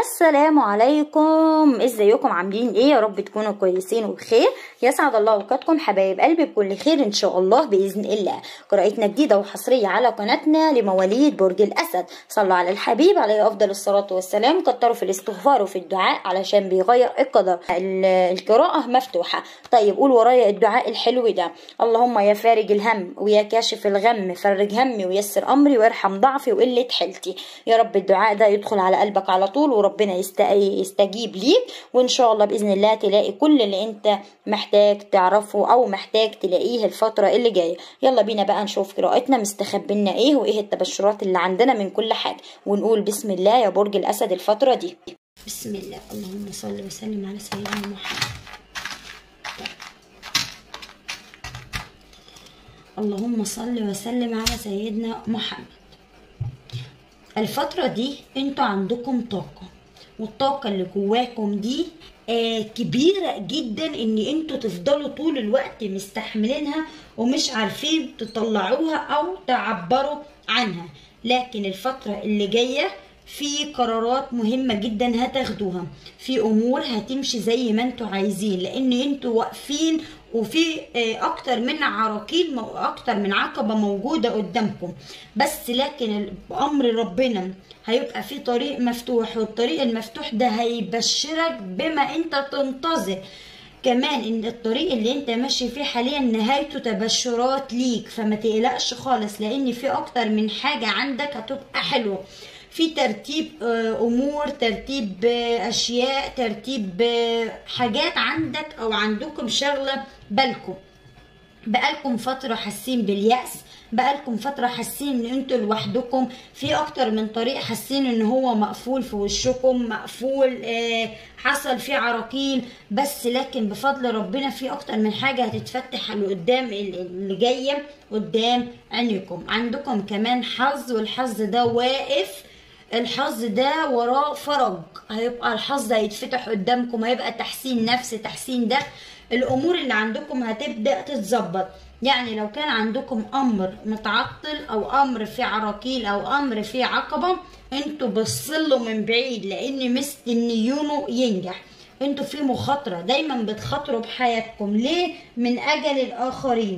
السلام عليكم ازيكم عاملين ايه يا رب تكونوا كويسين وبخير يسعد الله اوقاتكم حبايب قلبي بكل خير ان شاء الله باذن الله قراءتنا جديده وحصريه على قناتنا لمواليد برج الاسد صلوا على الحبيب عليه افضل الصلاه والسلام كتروا في الاستغفار وفي الدعاء علشان بيغير القدر ال- القراءه مفتوحه طيب قول ورايا الدعاء الحلو ده اللهم يا فارج الهم ويا كاشف الغم فرج همي ويسر امري وارحم ضعفي وقله حيلتي يا رب الدعاء ده يدخل على قلبك على طول وربنا يست- يستجيب ليك وان شاء الله باذن الله تلاقي كل اللي انت محتاج تعرفه او محتاج تلاقيه الفتره اللي جايه يلا بينا بقى نشوف قراءتنا مستخبلنا ايه وايه التبشرات اللي عندنا من كل حاجه ونقول بسم الله يا برج الاسد الفتره دي بسم الله اللهم صل وسلم على سيدنا محمد اللهم صل وسلم على سيدنا محمد الفترة دي انتوا عندكم طاقة والطاقة اللي جواكم دي آه كبيرة جدا ان انتوا تفضلوا طول الوقت مستحملينها ومش عارفين تطلعوها او تعبروا عنها لكن الفترة اللي جاية في قرارات مهمة جدا هتاخدوها في امور هتمشي زي ما انتوا عايزين لان انتوا واقفين وفي آه، اكتر من عراقيل مو- اكتر من عقبة موجودة قدامكم بس لكن ال- بامر ربنا هيبقى في طريق مفتوح والطريق المفتوح ده هيبشرك بما انت تنتظر كمان ان الطريق اللي انت ماشي فيه حاليا نهايته تبشرات ليك فما تقلقش خالص لان في اكتر من حاجة عندك هتبقى حلوة في ترتيب آه، امور ترتيب آه، اشياء ترتيب آه، حاجات عندك او عندكم شغله بالكم بقالكم فترة حاسين باليأس بقالكم فترة حاسين ان انتوا لوحدكم في اكتر من طريق حاسين ان هو مقفول في وشكم مقفول آه حصل فيه عراقيل بس لكن بفضل ربنا في اكتر من حاجة هتتفتح اللي قدام اللي جاية قدام عينيكم عندكم كمان حظ والحظ ده واقف الحظ ده وراه فرج هيبقى الحظ هيتفتح قدامكم هيبقى تحسين نفس تحسين ده الامور اللي عندكم هتبدا تتظبط يعني لو كان عندكم امر متعطل او امر فيه عراقيل او امر فيه عقبه انتوا بصلوا من بعيد لان مستنيونه ينجح انتوا في مخاطره دايما بتخاطروا بحياتكم ليه من اجل الاخرين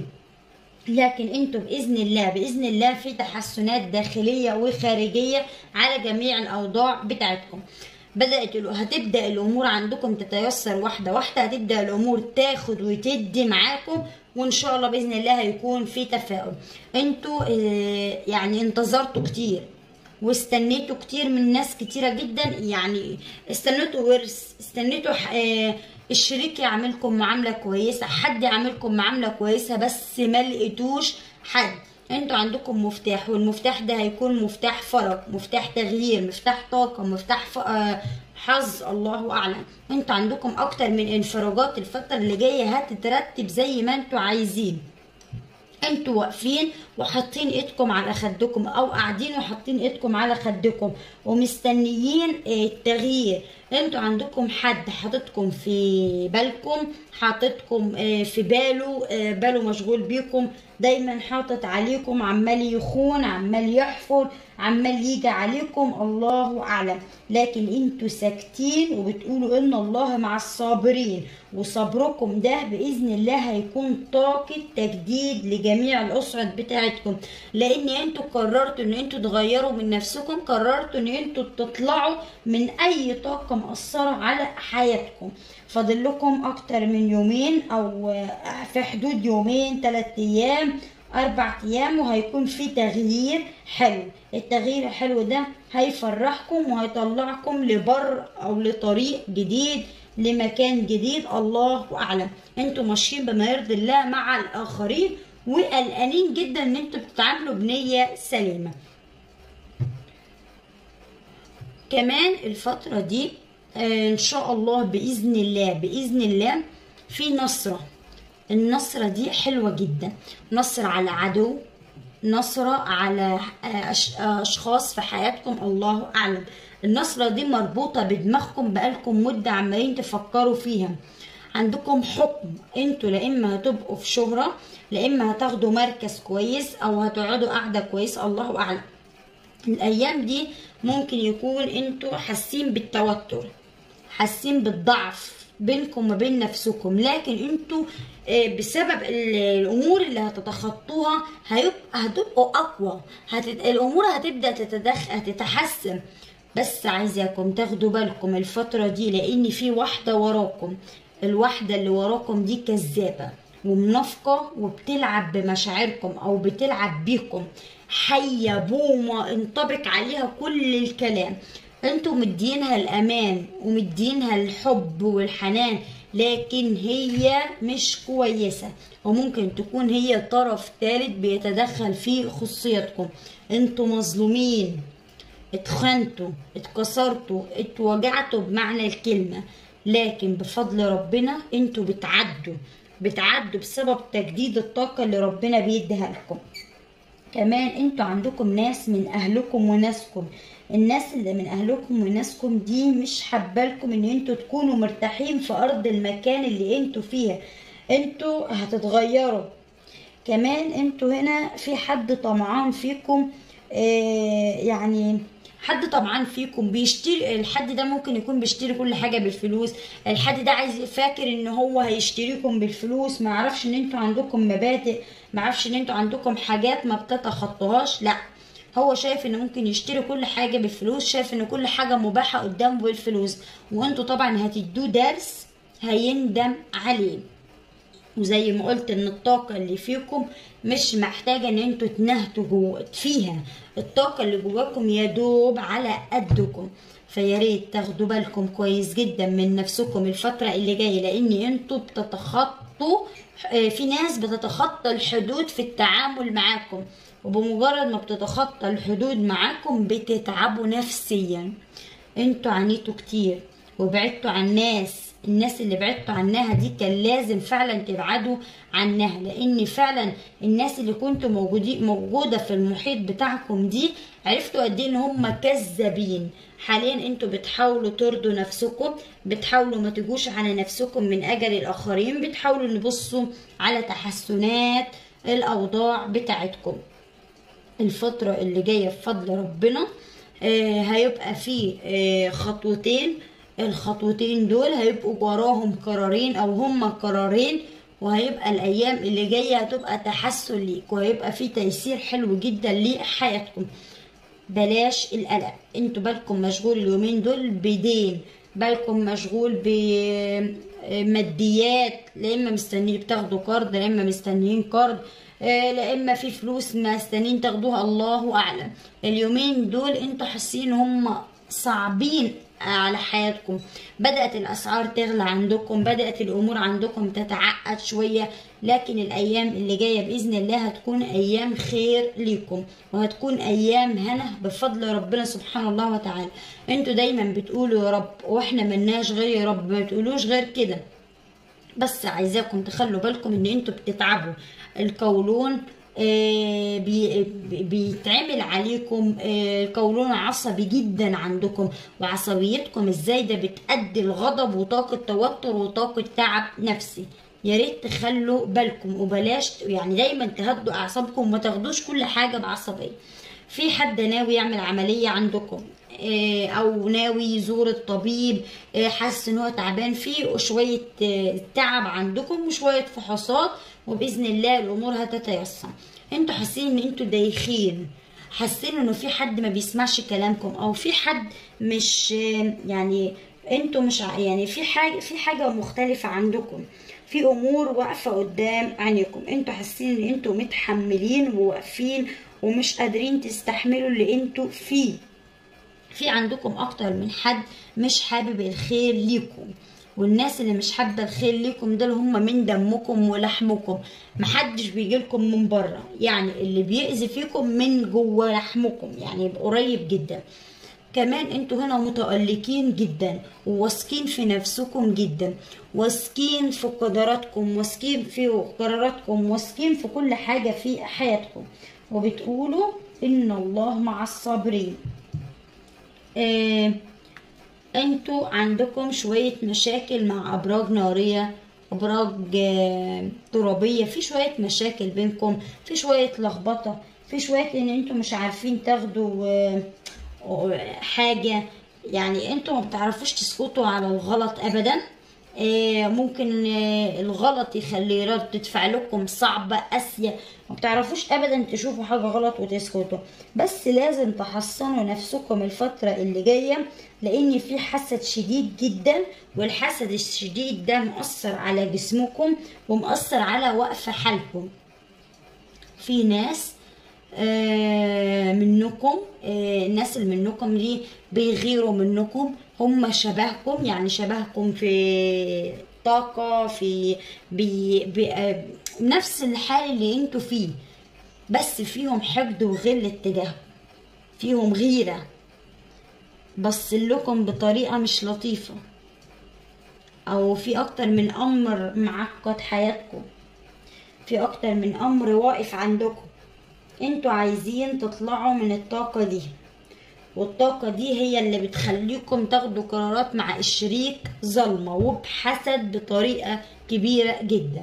لكن انتوا باذن الله باذن الله في تحسنات داخليه وخارجيه على جميع الاوضاع بتاعتكم بدات الأ- هتبدا الامور عندكم تتيسر واحده واحده هتبدا الامور تاخد وتدي معاكم وان شاء الله باذن الله هيكون في تفاؤل انتوا اه، يعني انتظرتوا كتير واستنيتوا كتير من ناس كتيرة جدا يعني استنيتوا ورث استنيتوا ح- آه، الشريك يعملكم معاملة كويسة حد يعملكم معاملة كويسة بس ما لقيتوش حد انتوا عندكم مفتاح والمفتاح ده هيكون مفتاح فرج مفتاح تغيير مفتاح طاقة مفتاح ف... آه، حظ الله اعلم انتوا عندكم اكتر من انفراجات الفترة اللي جاية هتترتب زي ما انتوا عايزين انتوا واقفين وحاطين ايدكم على خدكم او قاعدين وحاطين ايدكم على خدكم ومستنيين اه، التغيير انتوا عندكم حد حاططكم في بالكم حاططكم اه، في باله اه، باله مشغول بيكم دايما حاطط عليكم عمال يخون عمال يحفر عمال يجي عليكم الله اعلم لكن انتوا ساكتين وبتقولوا ان الله مع الصابرين وصبركم ده باذن الله هيكون طاقه تجديد لجميع الاسعد بتاعتكم لان انتوا قررتوا ان انتوا تغيروا من نفسكم قررتوا ان انتوا تطلعوا من اي طاقه مأثره على حياتكم فاضل لكم اكتر من يومين او آه، في حدود يومين ثلاثة ايام اربع ايام وهيكون في تغيير حلو التغيير الحلو ده هيفرحكم وهيطلعكم لبر او لطريق جديد لمكان جديد الله اعلم انتوا ماشيين بما يرضي الله مع الاخرين وقلقانين جدا ان انتوا بتتعاملوا بنية سليمة كمان الفترة دي آه، ان شاء الله باذن الله باذن الله في نصرة النصرة دي حلوة جدا نصر على عدو نصرة على آه، أش- آه، اشخاص في حياتكم الله اعلم النصرة دي مربوطة بدماغكم بقالكم مدة عمالين تفكروا فيها عندكم حكم انتوا لا اما هتبقوا في شهرة لا اما هتاخدوا مركز كويس او هتقعدوا قاعدة كويس الله اعلم الايام دي ممكن يكون انتوا حاسين بالتوتر حاسين بالضعف بينكم وبين نفسكم لكن انتوا آه، بسبب ال- الامور اللي هتتخطوها هيبقى هتبقوا اقوى هتت... الامور هتبدا تتدخل هتتحسن بس عايزاكم تاخدوا بالكم الفترة دي لان في واحدة وراكم الواحدة اللي وراكم دي كذابة ومنافقة وبتلعب بمشاعركم او بتلعب بيكم حية بومة انطبق عليها كل الكلام انتوا مدينها الامان ومدينها الحب والحنان لكن هي مش كويسة وممكن تكون هي طرف ثالث بيتدخل في خصوصيتكم انتوا مظلومين اتخنتوا اتكسرتوا اتوجعتوا بمعنى الكلمة لكن بفضل ربنا انتوا بتعدوا بتعدوا بسبب تجديد الطاقة اللي ربنا بيديها لكم كمان انتوا عندكم ناس من اهلكم وناسكم الناس اللي من اهلكم وناسكم دي مش حبالكم ان انتوا تكونوا مرتاحين في ارض المكان اللي انتوا فيها انتوا هتتغيروا كمان انتوا هنا في حد طمعان فيكم آه يعني حد طمعان فيكم بيشتري الحد ده ممكن يكون بيشتري كل حاجه بالفلوس الحد ده عايز فاكر ان هو هيشتريكم بالفلوس ما يعرفش ان انتوا عندكم مبادئ ما يعرفش ان انتوا عندكم حاجات ما بتتخطوهاش لا هو شايف ان ممكن يشتري كل حاجه بالفلوس شايف ان كل حاجه مباحه قدامه بالفلوس وانتوا طبعا هتدوه درس هيندم عليه وزي ما قلت ان الطاقة اللي فيكم مش محتاجة ان انتوا تنهتوا جوه فيها الطاقة اللي جواكم يدوب على قدكم فيا ريت تاخدوا بالكم كويس جدا من نفسكم الفترة اللي جاية لان انتوا بتتخطوا آه، في ناس بتتخطى الحدود في التعامل معاكم وبمجرد ما بتتخطى الحدود معاكم بتتعبوا نفسيا انتوا عانيتوا كتير وبعدتوا عن ناس الناس اللي بعدتوا عنها دي كان لازم فعلا تبعدوا عنها لان فعلا الناس اللي كنتوا موجودين موجوده في المحيط بتاعكم دي عرفتوا قد ايه ان هم كذابين حاليا انتوا بتحاولوا ترضوا نفسكم بتحاولوا ما تجوش على نفسكم من اجل الاخرين بتحاولوا نبصوا على تحسنات الاوضاع بتاعتكم الفترة اللي جاية بفضل ربنا آه، هيبقى فيه آه، خطوتين الخطوتين دول هيبقوا وراهم قرارين او هما قرارين وهيبقى الايام اللي جايه هتبقى تحسن ليك وهيبقى في تيسير حلو جدا لحياتكم بلاش القلق انتوا بالكم مشغول اليومين دول بدين بالكم مشغول بماديات لا اما مستنيين بتاخدوا قرض لا اما مستنيين قرض آه، لا اما في فلوس مستنيين تاخدوها الله اعلم اليومين دول انتوا حاسين هم صعبين على حياتكم بدأت الأسعار تغلى عندكم بدأت الأمور عندكم تتعقد شوية لكن الأيام اللي جاية بإذن الله هتكون أيام خير ليكم وهتكون أيام هنا بفضل ربنا سبحانه الله وتعالى انتوا دايما بتقولوا يا رب واحنا ملناش غير يا رب ما تقولوش غير كده بس عايزاكم تخلوا بالكم ان انتوا بتتعبوا القولون آه، بي- بي- بيتعمل عليكم آه، القولون عصبي جدا عندكم وعصبيتكم الزايده بتأدي الغضب وطاقه توتر وطاقه تعب نفسي يا ريت تخلوا بالكم وبلاش يعني دايما تهدوا اعصابكم وما تاخدوش كل حاجه بعصبيه في حد ناوي يعمل عمليه عندكم آه، او ناوي يزور الطبيب آه، حاسس ان هو تعبان فيه شويه آه، تعب عندكم وشويه فحوصات وباذن الله الامور هتتيسر انتوا حاسين ان انتوا دايخين حاسين انه في حد ما بيسمعش كلامكم او في حد مش آه، يعني انتوا مش ع- يعني في حاجه في حاجه مختلفه عندكم في امور واقفه قدام عينيكم انتوا حاسين ان انتوا متحملين وواقفين ومش قادرين تستحملوا اللي انتوا فيه في عندكم اكتر من حد مش حابب الخير ليكم والناس اللي مش حابه الخير ليكم دول هم من دمكم ولحمكم محدش بيجيلكم من بره يعني اللي بيأذي فيكم من جوه لحمكم يعني قريب جدا كمان انتوا هنا متألقين جدا وواثقين في نفسكم جدا واثقين في قدراتكم واثقين في قراراتكم واثقين في كل حاجة في حياتكم وبتقولوا ان الله مع الصابرين آه انتوا عندكم شوية مشاكل مع ابراج نارية ابراج آه، ترابية في شوية مشاكل بينكم في شوية لخبطة في شويه ان انتوا مش عارفين تاخدوا آه، آه، حاجه يعني انتوا ما بتعرفوش تسكتوا على الغلط ابدا آه، ممكن آه، الغلط يخلي ردة فعلكم صعبة قاسية ما بتعرفوش ابدا تشوفوا حاجة غلط وتسكتوا بس لازم تحصنوا نفسكم الفترة اللي جاية لان في حسد شديد جدا والحسد الشديد ده مؤثر على جسمكم ومؤثر على وقف حالكم في ناس آه، منكم آه، الناس اللي منكم دي بيغيروا منكم هم شبهكم يعني شبهكم في طاقة في بي بي آه، نفس الحال اللي انتوا فيه بس فيهم حقد وغل اتجاهكم فيهم غيرة بص لكم بطريقة مش لطيفة او في اكتر من امر معقد حياتكم في اكتر من امر واقف عندكم انتوا عايزين تطلعوا من الطاقة دي والطاقة دي هي اللي بتخليكم تاخدوا قرارات مع الشريك ظلمة وبحسد بطريقة كبيرة جدا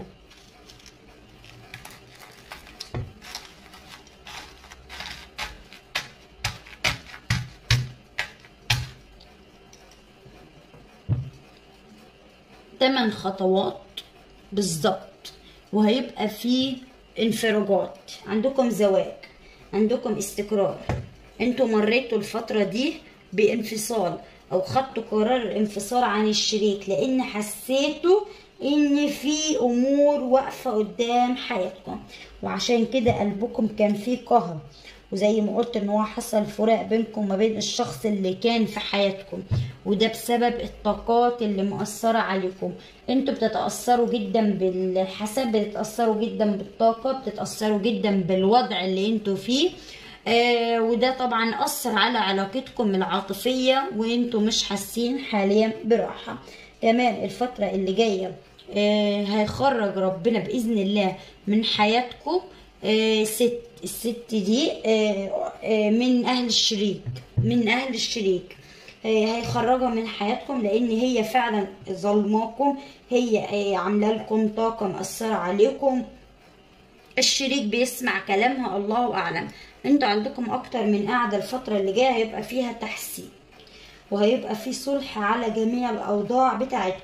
تمن خطوات بالظبط وهيبقى فيه انفراجات عندكم زواج عندكم استقرار انتوا مريتوا الفترة دي بانفصال او خدتوا قرار الانفصال عن الشريك لان حسيتوا ان في امور واقفة قدام حياتكم وعشان كده قلبكم كان فيه قهر وزي ما قلت ان هو حصل فراق بينكم وما بين الشخص اللي كان في حياتكم وده بسبب الطاقات اللي مؤثرة عليكم انتوا بتتأثروا جدا بالحسد بتتأثروا جدا بالطاقة بتتأثروا جدا بالوضع اللي انتوا فيه آه وده طبعا أثر على علاقتكم العاطفية وانتوا مش حاسين حاليا براحة كمان الفترة اللي جاية آه هيخرج ربنا بإذن الله من حياتكم آه ست الست دي آه آه من أهل الشريك من أهل الشريك آه هيخرجها من حياتكم لأن هي فعلا ظلماكم هي آه عاملة لكم طاقة مأثرة عليكم الشريك بيسمع كلامها الله اعلم انتوا عندكم اكتر من قاعده الفتره اللي جايه هيبقى فيها تحسين وهيبقى في صلح على جميع الاوضاع بتاعتكم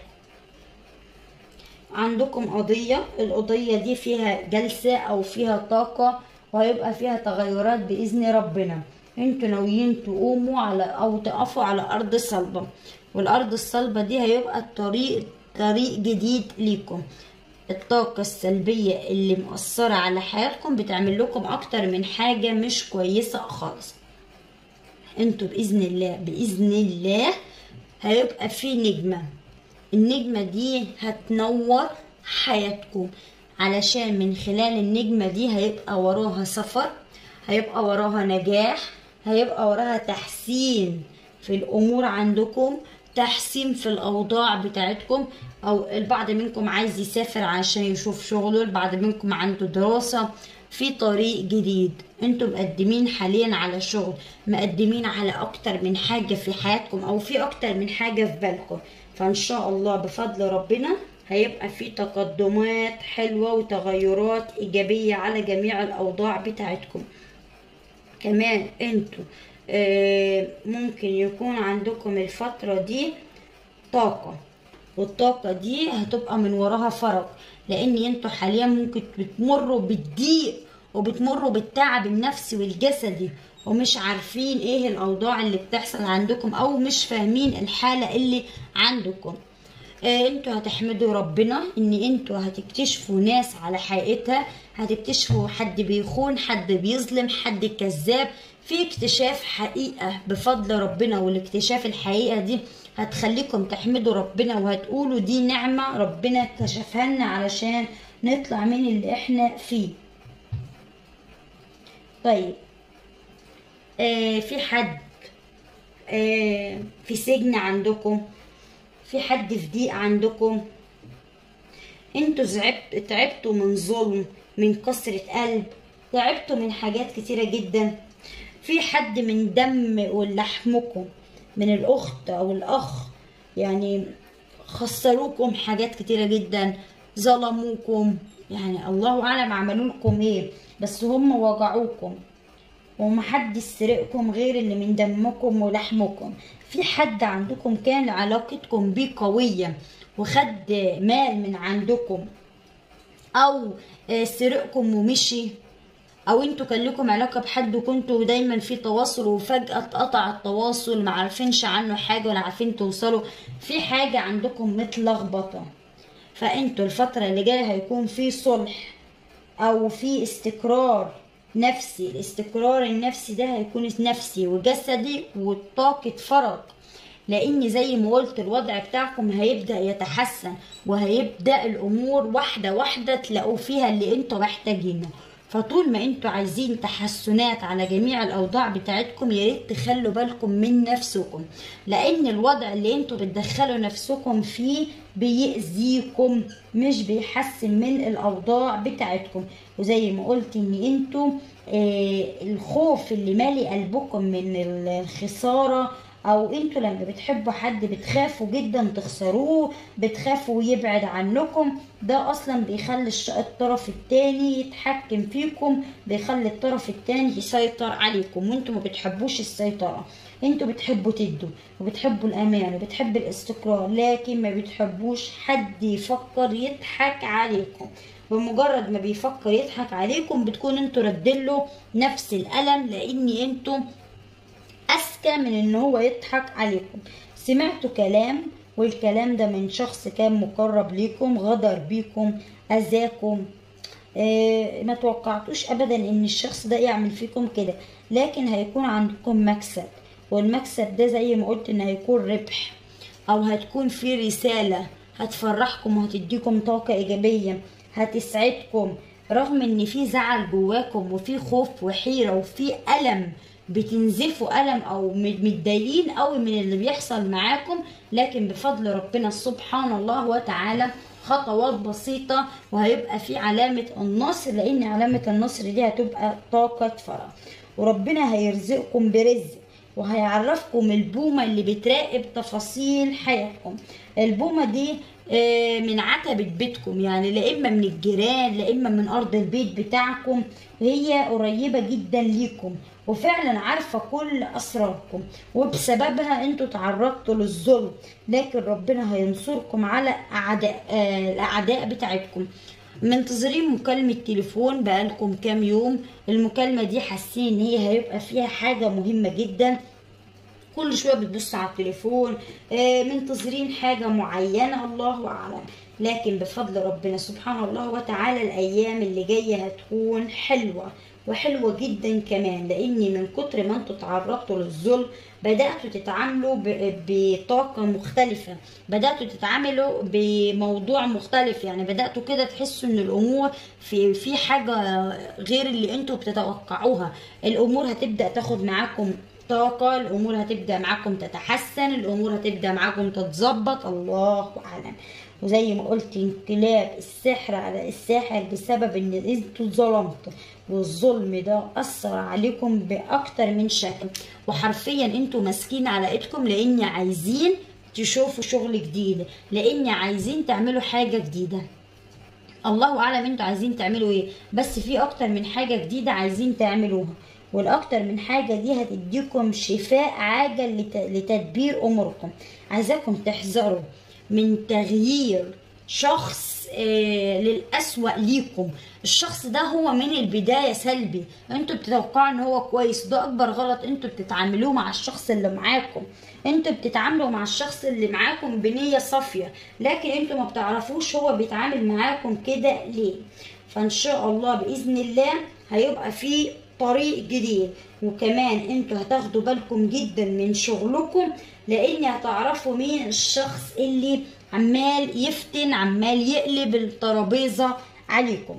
عندكم قضيه القضيه دي فيها جلسه او فيها طاقه وهيبقى فيها تغيرات باذن ربنا انتوا ناويين تقوموا على او تقفوا على ارض صلبه والارض الصلبه دي هيبقى الطريق طريق جديد ليكم الطاقة السلبية اللي مؤثرة على حياتكم بتعمل لكم أكتر من حاجة مش كويسة خالص انتوا بإذن الله بإذن الله هيبقى في نجمة النجمة دي هتنور حياتكم علشان من خلال النجمة دي هيبقى وراها سفر هيبقى وراها نجاح هيبقى وراها تحسين في الأمور عندكم تحسين في الأوضاع بتاعتكم أو البعض منكم عايز يسافر عشان يشوف شغله البعض منكم عنده دراسة في طريق جديد انتوا مقدمين حاليا على شغل مقدمين على اكتر من حاجة في حياتكم او في اكتر من حاجة في بالكم فان شاء الله بفضل ربنا هيبقى في تقدمات حلوة وتغيرات ايجابية على جميع الاوضاع بتاعتكم كمان انتوا آه، ممكن يكون عندكم الفترة دي طاقة والطاقة دي هتبقى من وراها فرج لان انتوا حاليا ممكن بتمروا بالضيق وبتمروا بالتعب النفسي والجسدي ومش عارفين ايه الاوضاع اللي بتحصل عندكم او مش فاهمين الحالة اللي عندكم آه، انتوا هتحمدوا ربنا ان انتوا هتكتشفوا ناس على حقيقتها هتكتشفوا حد بيخون حد بيظلم حد كذاب في اكتشاف حقيقة بفضل ربنا والاكتشاف الحقيقة دي هتخليكم تحمدوا ربنا وهتقولوا دي نعمة ربنا كشفها لنا علشان نطلع من اللي احنا فيه طيب آه في حد آه في سجن عندكم في حد في ضيق عندكم انتوا زعبت تعبتوا من ظلم من كسرة قلب تعبتوا من حاجات كتيرة جدا في حد من دم ولحمكم من الأخت أو الأخ يعني خسروكم حاجات كتيرة جدا ظلموكم يعني الله أعلم عملوا لكم إيه بس هم وجعوكم ومحدش سرقكم غير اللي من دمكم ولحمكم في حد عندكم كان علاقتكم بيه قوية وخد مال من عندكم او آه، سرقكم ومشي او انتوا كان لكم علاقه بحد وكنتوا دايما في تواصل وفجاه اتقطع التواصل ما عارفينش عنه حاجه ولا عارفين توصلوا في حاجه عندكم متلخبطه فانتوا الفتره اللي جايه هيكون في صلح او في استقرار نفسي الاستقرار النفسي ده هيكون نفسي وجسدي وطاقه فرج لان زي ما قلت الوضع بتاعكم هيبدا يتحسن وهيبدا الامور واحده واحده تلاقوا فيها اللي انتوا محتاجينه فطول ما انتوا عايزين تحسنات على جميع الاوضاع بتاعتكم يا ريت تخلوا بالكم من نفسكم لان الوضع اللي انتوا بتدخلوا نفسكم فيه بيأذيكم مش بيحسن من الاوضاع بتاعتكم وزي ما قلت ان انتوا آه الخوف اللي مالي قلبكم من الخساره او انتوا لما بتحبوا حد بتخافوا جدا تخسروه بتخافوا يبعد عنكم ده اصلا بيخلي الش- الطرف التاني يتحكم فيكم بيخلي الطرف التاني يسيطر عليكم وانتوا ما بتحبوش السيطرة انتوا بتحبوا تدوا وبتحبوا الامان وبتحبوا الاستقرار لكن ما بتحبوش حد يفكر يضحك عليكم بمجرد ما بيفكر يضحك عليكم بتكون انتوا ردله نفس الالم لان انتوا اذكى من ان هو يضحك عليكم سمعتوا كلام والكلام ده من شخص كان مقرب ليكم غدر بيكم اذاكم آه ما توقعتوش ابدا ان الشخص ده يعمل فيكم كده لكن هيكون عندكم مكسب والمكسب ده زي ما قلت ان هيكون ربح او هتكون في رسالة هتفرحكم وهتديكم طاقة ايجابية هتسعدكم رغم ان في زعل جواكم وفي خوف وحيرة وفي ألم بتنزفوا ألم أو متضايقين قوي من اللي بيحصل معاكم لكن بفضل ربنا سبحان الله وتعالى خطوات بسيطة وهيبقى في علامة النصر لأن علامة النصر دي هتبقى طاقة فرح وربنا هيرزقكم برزق وهيعرفكم البومة اللي بتراقب تفاصيل حياتكم البومة دي آه، من عتبة بيتكم يعني لا إما من الجيران لا إما من أرض البيت بتاعكم هي قريبة جدا ليكم وفعلا عارفة كل أسراركم وبسببها انتوا تعرضتوا للظلم لكن ربنا هينصركم على أعداء آه، الأعداء بتاعتكم منتظرين مكالمة تليفون بقالكم كام يوم المكالمة دي حاسين ان هي هيبقى فيها حاجة مهمة جدا كل شويه بتبص على التليفون آه، منتظرين حاجه معينه الله اعلم لكن بفضل ربنا سبحانه الله وتعالى الايام اللي جايه هتكون حلوه وحلوه جدا كمان لان من كتر ما انتوا تعرضتوا للظلم بداتوا تتعاملوا ب- بطاقه مختلفه بداتوا تتعاملوا بموضوع مختلف يعني بداتوا كده تحسوا ان الامور في في حاجه غير اللي انتوا بتتوقعوها الامور هتبدا تاخد معاكم طاقة الأمور هتبدأ معاكم تتحسن الأمور هتبدأ معاكم تتظبط الله أعلم وزي ما قلت انقلاب السحر على الساحر بسبب ان انتوا ظلمتوا والظلم ده أثر عليكم بأكتر من شكل وحرفيا انتوا ماسكين على ايدكم لأن عايزين تشوفوا شغل جديد لأن عايزين تعملوا حاجة جديدة الله اعلم انتوا عايزين تعملوا ايه بس في اكتر من حاجه جديده عايزين تعملوها والاكتر من حاجه دي هتديكم شفاء عاجل لت- لتدبير اموركم عايزاكم تحذروا من تغيير شخص آه للأسوأ ليكم الشخص ده هو من البداية سلبي انتوا بتتوقعوا ان هو كويس ده اكبر غلط انتوا بتتعاملوه مع الشخص اللي معاكم انتوا بتتعاملوا مع الشخص اللي معاكم بنية صافية لكن انتوا ما بتعرفوش هو بيتعامل معاكم كده ليه فان شاء الله باذن الله هيبقى في طريق جديد وكمان انتوا هتاخدوا بالكم جدا من شغلكم لان هتعرفوا مين الشخص اللي عمال يفتن عمال يقلب الترابيزه عليكم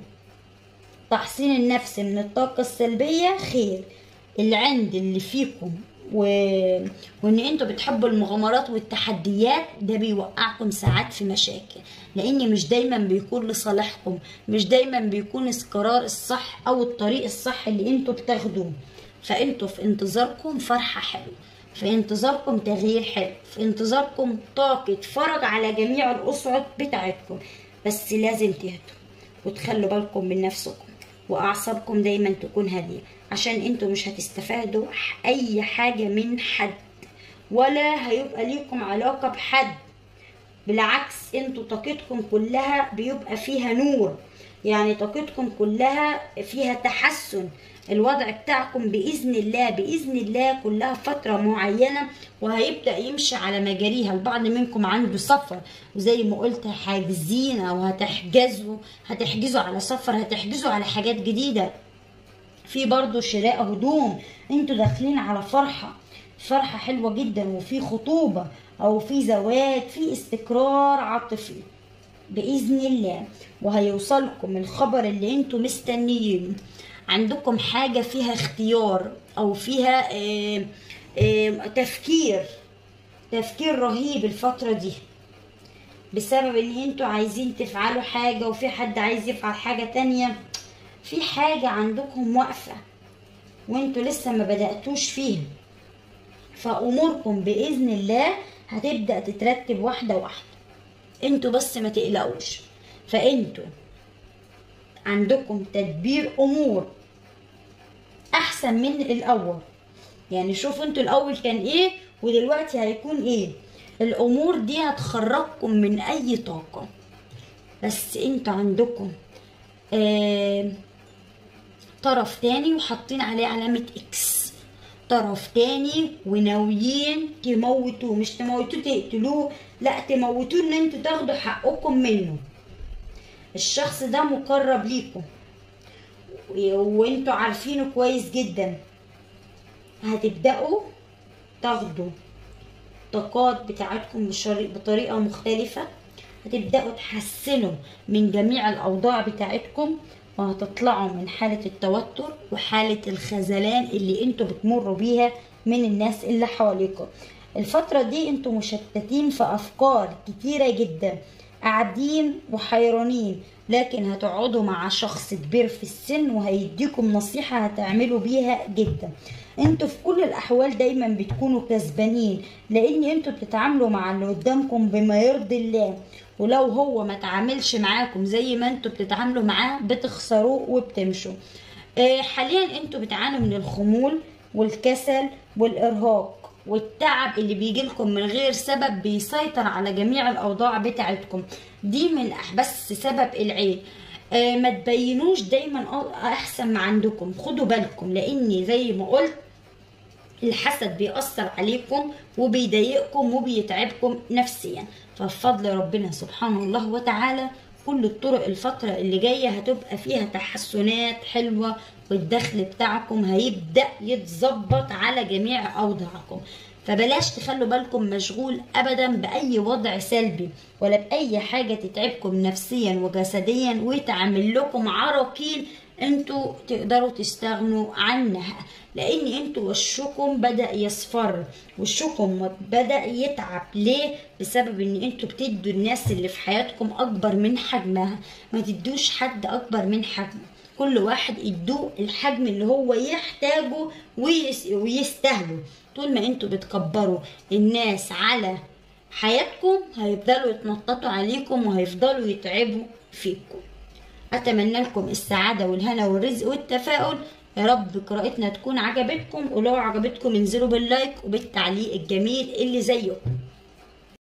تحصين النفس من الطاقة السلبية خير العند اللي فيكم و... وان انتوا بتحبوا المغامرات والتحديات ده بيوقعكم ساعات في مشاكل لان مش دايما بيكون لصالحكم مش دايما بيكون القرار الصح او الطريق الصح اللي انتوا بتاخدوه فانتوا في انتظاركم فرحة حلوة في انتظاركم تغيير حلو في انتظاركم طاقة فرج على جميع الأسعد بتاعتكم بس لازم تهدوا وتخلوا بالكم من نفسكم واعصابكم دايما تكون هاديه عشان انتوا مش هتستفادوا اي حاجه من حد ولا هيبقى ليكم علاقه بحد بالعكس انتوا طاقتكم كلها بيبقى فيها نور يعني طاقتكم كلها فيها تحسن الوضع بتاعكم باذن الله باذن الله كلها فتره معينه وهيبدا يمشي على مجاريها البعض منكم عنده سفر وزي ما قلت حاجزين او هتحجزوا هتحجزوا على سفر هتحجزوا على حاجات جديده في برضو شراء هدوم انتوا داخلين على فرحه فرحه حلوه جدا وفي خطوبه او في زواج في استقرار عاطفي باذن الله وهيوصلكم الخبر اللي انتوا مستنيينه عندكم حاجه فيها اختيار او فيها آه، آه، تفكير تفكير رهيب الفتره دي بسبب ان انتوا عايزين تفعلوا حاجه وفي حد عايز يفعل حاجه تانية في حاجه عندكم واقفه وانتوا لسه ما بداتوش فيها فاموركم باذن الله هتبدا تترتب واحده واحده انتوا بس ما تقلقوش فانتوا عندكم تدبير امور احسن من الاول يعني شوفوا انتوا الاول كان ايه ودلوقتي هيكون ايه الامور دي هتخرجكم من اي طاقه بس انتوا عندكم آه طرف تاني وحاطين عليه علامه اكس طرف تاني وناويين تموتوه مش تموتوه تقتلوه لا تموتوه ان انتوا تاخدوا حقكم منه الشخص ده مقرب ليكم وانتوا عارفينه كويس جدا هتبدأوا تاخدوا الطاقات بتاعتكم بشري- بطريقة مختلفة هتبدأوا تحسنوا من جميع الأوضاع بتاعتكم وهتطلعوا من حالة التوتر وحالة الخذلان اللي انتوا بتمروا بيها من الناس اللي حواليكم الفترة دي انتوا مشتتين في أفكار كتيرة جدا قاعدين وحيرانين لكن هتقعدوا مع شخص كبير في السن وهيديكم نصيحة هتعملوا بيها جدا انتوا في كل الاحوال دايما بتكونوا كسبانين لان انتوا بتتعاملوا مع اللي قدامكم بما يرضي الله ولو هو ما تعاملش معاكم زي ما انتوا بتتعاملوا معاه بتخسروه وبتمشوا آه، حاليا انتوا بتعانوا من الخمول والكسل والارهاق والتعب اللي بيجي لكم من غير سبب بيسيطر على جميع الاوضاع بتاعتكم دي من أح- بس سبب العين آه، ما تبينوش دايما أ- احسن ما عندكم خدوا بالكم لاني زي ما قلت الحسد بيأثر عليكم وبيضايقكم وبيتعبكم نفسيا فبفضل ربنا سبحانه الله وتعالى كل الطرق الفترة اللي جاية هتبقى فيها تحسنات حلوة والدخل بتاعكم هيبدأ يتظبط على جميع أوضاعكم فبلاش تخلوا بالكم مشغول أبدا بأي وضع سلبي ولا بأي حاجة تتعبكم نفسيا وجسديا وتعمل لكم عراقيل انتوا تقدروا تستغنوا عنها لان انتوا وشكم بدا يصفر وشكم بدا يتعب ليه بسبب ان انتوا بتدوا الناس اللي في حياتكم اكبر من حجمها ما تدوش حد اكبر من حجمه كل واحد ادوه الحجم اللي هو يحتاجه ويس- ويستاهله طول ما انتوا بتكبروا الناس على حياتكم هيفضلوا يتنططوا عليكم وهيفضلوا يتعبوا فيكم اتمنى لكم السعاده والهنا والرزق والتفاؤل يا رب قراءتنا تكون عجبتكم ولو عجبتكم انزلوا باللايك وبالتعليق الجميل اللي زيكم